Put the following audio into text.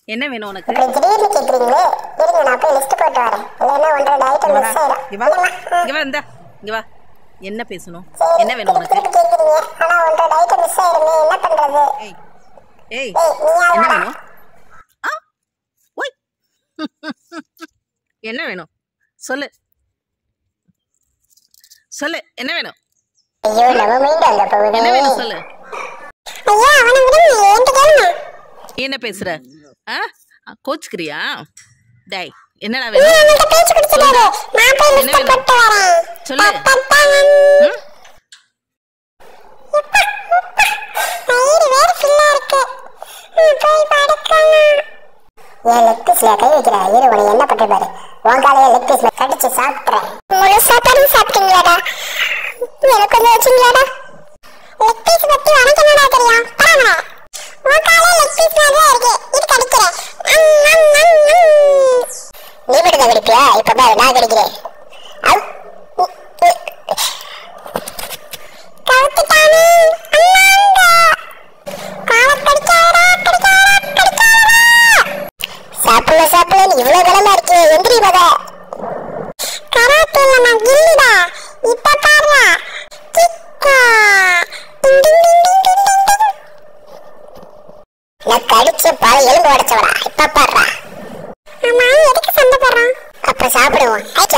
என்ன வேணும் உனக்கு இப்படி திடீர்னு கேக்குறீங்களே இருங்க நான் போய் லிஸ்ட் போட்டு வரேன் இல்லைன்னா ஒன்றரை ஐட்டம் மிஸ் ஆயிடும் இங்க வா இங்க வா இந்தா இங்க வா என்ன பேசணும் என்ன வேணும் உனக்கு திருப்பி கேக்குறீங்க ஆனா ஒன்றரை ஐட்டம் மிஸ் ஆயிருமே என்ன பண்றது ஏய் ஏய் ஏய் நீ என்ன யாரா வேணும் ஆ ஓய் என்ன வேணும் சொல்லு சொல்லு என்ன வேணும் ஐயோ நம்ம மைண்ட் அங்க போகுது என்ன வேணும் சொல்லு ஐயா அவனை விடுங்க என்கிட்ட கேளுங்க நீ என்ன பேசுற ஆ கோச்சுக்கிறியா டேய் என்னடா வேணும் அவன்கிட்ட பேச்சு கொடுத்துட்டாரு நான் போய் என்ன லிஸ்ட் வேணும்? போட்டு வரேன் சொல்லு பப்பப்பம். ம்? வயிறு வேற ஃபுல்லா இருக்கு ம், போய் படுக்கணும் என் லெக் பீஸ்ல கை வைக்கிற இரு உனக்கு என்ன பண்ற பாரு உன் காலைய லெக் பீஸ்ல கடிச்சு சாப்பிட்றேன் முழு சாப்பாடும் சாப்பிட்டீங்களாடா எனக்கு கொஞ்சம் வச்சீங்களாடா லெக் பீஸ் பத்தி உனக்கு என்னடா தெரியும் பரவாயில்ல உன் காலைய லெக் பீஸ் மாதிரியே இருக்கு இது கடிக்கிறேன் அம், அம், அம், அம். நீ மட்டும் தான் கடிப்பியா இப்ப பாரு நான் கடிக்கிறேன் அவு. கவுத்துட்டானே அம்மாங்க காலை கடிக்காதடா கடிக்காதடா கடிக்காதடா சாப்பிடல சாப்பிடல இவ்வளவு கிளம்பா இருக்கு எந்திரி மத கராத்தேல நான் கில்லிடா இப்ப பாருடா கிக்கா டிங் டிங் டிங் டிங் டிங் டிங் டிங். நான் கடிச்சு பல எலும்பு உடைச்சவடா இப்ப பாருடா ஆமா எதுக்கு சண்டை போடுறான் அப்ப சாப்பிடுவோம் ஐ